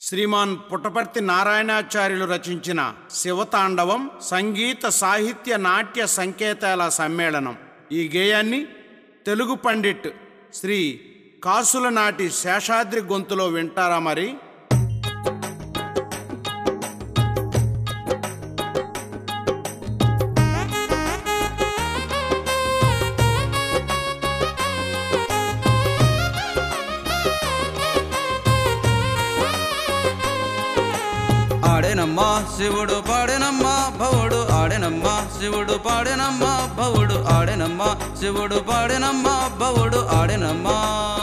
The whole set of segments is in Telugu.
శ్రీమాన్ పుట్టపర్తి నారాయణాచార్యులు రచించిన శివతాండవం సంగీత సాహిత్య నాట్య సంకేతాల సమ్మేళనం ఈ గేయాన్ని తెలుగు పండిట్ శ్రీ కాసుల నాటి శేషాద్రి గొంతులో వింటారా మరి ఆడేనమ్మా శివుడు పాడేనమ్మా భవుడు ఆడేనమ్మా శివుడు పాడేనమ్మా భవుడు ఆడేనమ్మా శివుడు పాడేనమ్మా భవుడు ఆడేనమ్మా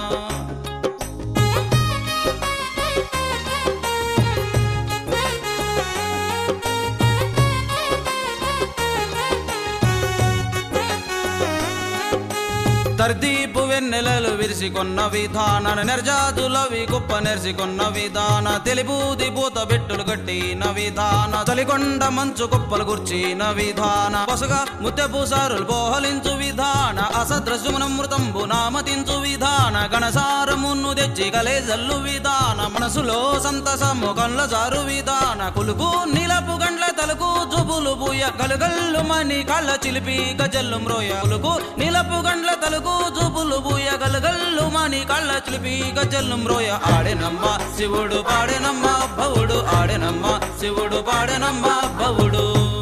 తర్దీపు వెన్నెలలు విరిసికొన్న విధాన నిర్జాతులవి కుప్ప నెరిసికొన్న విధాన తెలిబూది పూత బెట్టులు కట్టిన విధాన తలికొండ మంచు కుప్పలు గుర్చిన విధాన పసుగా ముత్తెపూసారులు పోహలించు విధాన అసద్రశుమనమృతంబు నామతించు విధాన గణసారమును తెచ్చి కలేజల్లు విధాన మనసులో సంతసము కళ్ళ జారు విధాన కులుకు నిలపు గండ్ల తలుకు జుబులు బూయ గలుగల్లు మని కళ్ళ చిలిపి గజల్లు మ్రోయ కులుకు నిలపు గండ్ల తలుకు జుబులు బూయ గలుగల్లు మని కళ్ళ చిలిపి గజల్లు మ్రోయ ఆడెనమ్మ శివుడు పాడెనమ్మ భవుడు ఆడెనమ్మ శివుడు పాడెనమ్మ భవుడు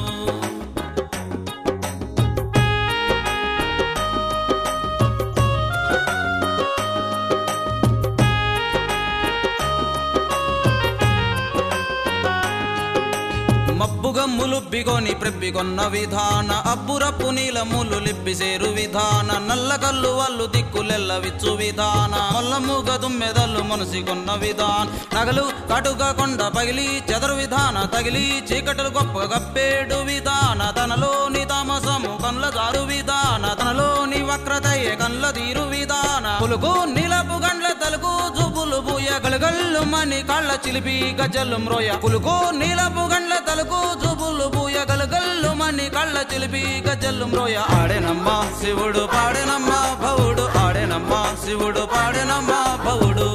మబ్బుగమ్ములు బిగొని ప్రెప్పికొన్న విధాన అబ్బురప్పు నీలములు లిప్పిసేరు విధాన నల్ల కల్లు వాళ్ళు దిక్కులెల్ల విచ్చు విధాన మొల్లముగ తుమ్మెదల్లు మనసికొన్న విధాన నగలు కటుగా కొండ పగిలి చెదరు విధాన తగిలి చీకటలు గొప్ప గప్పేడు విధాన తనలోని తామసము కన్ల జారు విధాన తనలోని వక్రతయే కన్ల తీరు విధాన పులుకు నిలపు గండ్ల తలుకు జుబులు బూయ గలుగల్లు మని కళ్ళ చిలిపి గజల్లు మ్రోయ పులుకు నీలపు గండ్ల తలుకు జుబులు బూయ గలుగల్లు మని కళ్ళ చిలిపి గజల్లు మ్రోయ ఆడేనమ్మ శివుడు పాడేనమ్మ భవుడు ఆడేనమ్మ శివుడు పాడేనమ్మ భవుడు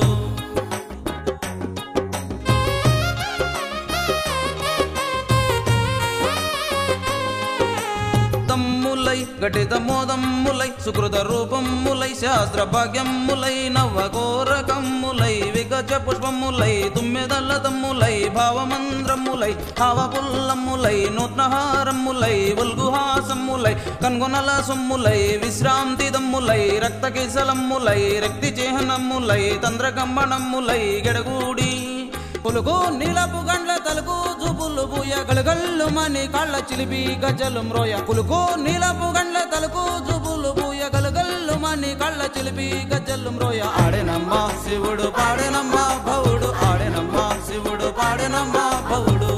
తమ్ములై ఘటిత మోదమ్ములై సుకృత రూపమ్ములై శాస్త్ర భాగ్యమ్ములై నవకోరకమ్ములై విగజ పుష్పములై తుమ్మెదల్ల తమ్ములై భావమంద్రములై హావపుల్లమ్ములై నూత్నహారమ్ములై ఉల్గుహాసమ్ములై కన్గొనల సొమ్ములై విశ్రాంతి దమ్ములై రక్త కిసలమ్ములై రక్తి చిహ్నమ్ములై తంత్రకంబణమ్ములై గెడగూడి పులుకు నీలపు గండ్ల తలుకు జుబులు బూయ గలుగల్లు మని కళ్ళ చిలిపి గజలు మ్రోయ పులుకు నీలపు గండ్ల తలుకు జుబులు బూయ గలుగల్లు మని కళ్ళ చిలిపి గజలు మ్రోయ ఆడేనమ్మ శివుడు పాడేనమ్మ భవుడు ఆడేనమ్మ శివుడు పాడేనమ్మ భవుడు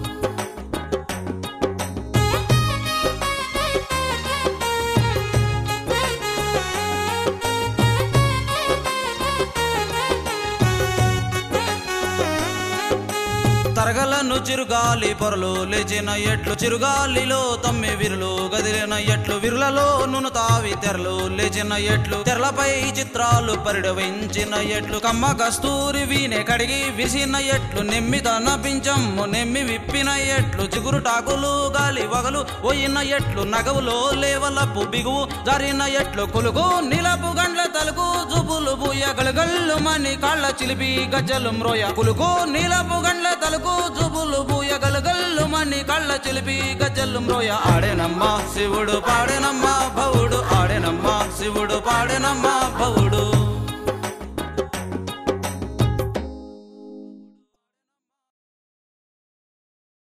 తరగలను చిరుగాలి పొరలు లేచిన ఎట్లు చిరుగాలిలో తమ్మి విరులు గదిలిన ఎట్లు విరులలో నును తావి తెరలు లేచిన ఎట్లు తెరలపై చిత్రాలు పరిడవించిన ఎట్లు కమ్మ కస్తూరి వీనే కడిగి విరిసిన ఎట్లు నెమ్మి తన పించమ్ము నెమ్మి విప్పిన ఎట్లు చిగురు టాకులు గాలి వగలు పోయిన ఎట్లు నగవులో లేవలపు బిగువు జరిన ఎట్లు కొలుగు నిలపు గండ్ల తలుకు జుబులు బూయ గలుగల్లు మని కాళ్ళ చిలిపి గజ్జలు మ్రోయ కులుకు నీలపు గండ్ల తలుకు జుబులు బూయ గలుగల్లు మని కళ్ళ చిలిపి గజ్జలు మ్రోయ ఆడేనమ్మ శివుడు పాడేనమ్మ భవుడు ఆడేనమ్మ శివుడు పాడేనమ్మ భవుడు